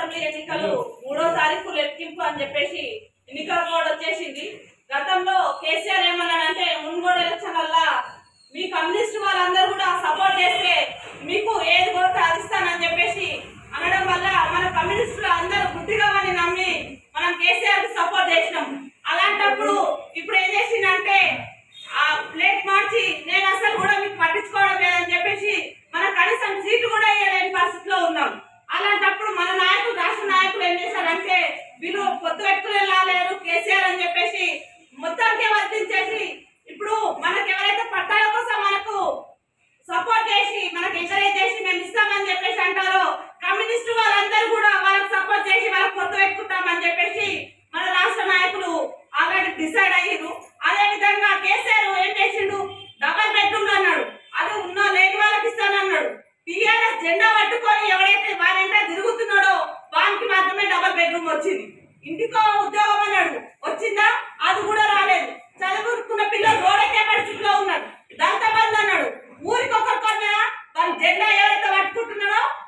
assembly ఎన్నికలు మూడో తారీఖు లెక్కింపు అని చెప్పేసి ఎన్నికల కోడ్ వచ్చేసింది గతంలో కేసీఆర్ ఏమన్నాడంటే మున్గోడు ఎలక్షన్ వల్ల మీ కమ్యూనిస్ట్ వాళ్ళందరూ కూడా సపోర్ట్ చేస్తే మీకు ఏది కూడా సాధిస్తానని చెప్పేసి అనడం వల్ల మన కమ్యూనిస్టులు అందరూ గుడ్డిగా అని నమ్మి మనం కేసీఆర్ కి సపోర్ట్ చేసినాం అలాంటప్పుడు ఇప్పుడు ఏం చేసిందంటే ఆ ప్లేట్ మార్చి నేను అసలు కూడా మీకు పట్టించుకోవడం లేదని చెప్పేసి మన కనీసం సీటు కూడా ఇవ్వలేని పరిస్థితిలో ఉన్నాం అలాంటప్పుడు మన నాయకులు రాష్ట్ర నాయకులు ఏం చేశారంటే వీళ్ళు పొత్తు పెట్టుకునే లేరు కేసీఆర్ అని చెప్పేసి మొత్తానికే వర్తించేసి ఇప్పుడు మనకి ఎవరైతే పట్టాల కోసం మనకు సపోర్ట్ చేసి మనకు ఎంకరేజ్ చేసి మేము ఇస్తామని చెప్పేసి అంటారో కమ్యూనిస్టు వాళ్ళందరూ కూడా వాళ్ళకి సపోర్ట్ చేసి వాళ్ళకి పొత్తు పెట్టుకుంటామని చెప్పేసి మన రాష్ట్ర నాయకులు ఆల్రెడీ డిసైడ్ అయ్యారు అదే విధంగా కేసీఆర్ ఏం చేసిండు డబల్ బెడ్రూమ్ అన్నాడు అది ఉన్న లేని వాళ్ళకి ఇస్తానన్నాడు టీఆర్ఎస్ జెండా పట్టుకొని ఎవరైతే వారంటే తిరుగుతున్నాడో వానికి మాత్రమే డబల్ బెడ్రూమ్ వచ్చింది ఇంటికో ఉద్యోగం అన్నాడు వచ్చిందా అది కూడా రాలేదు చదువుకున్న పిల్లలు రోడెక్కే పరిస్థితిలో ఉన్నాడు దళిత బంధు అన్నాడు ఊరికి ఒకరికొన్నా వాళ్ళ జెండా ఎవరైతే పట్టుకుంటున్నారో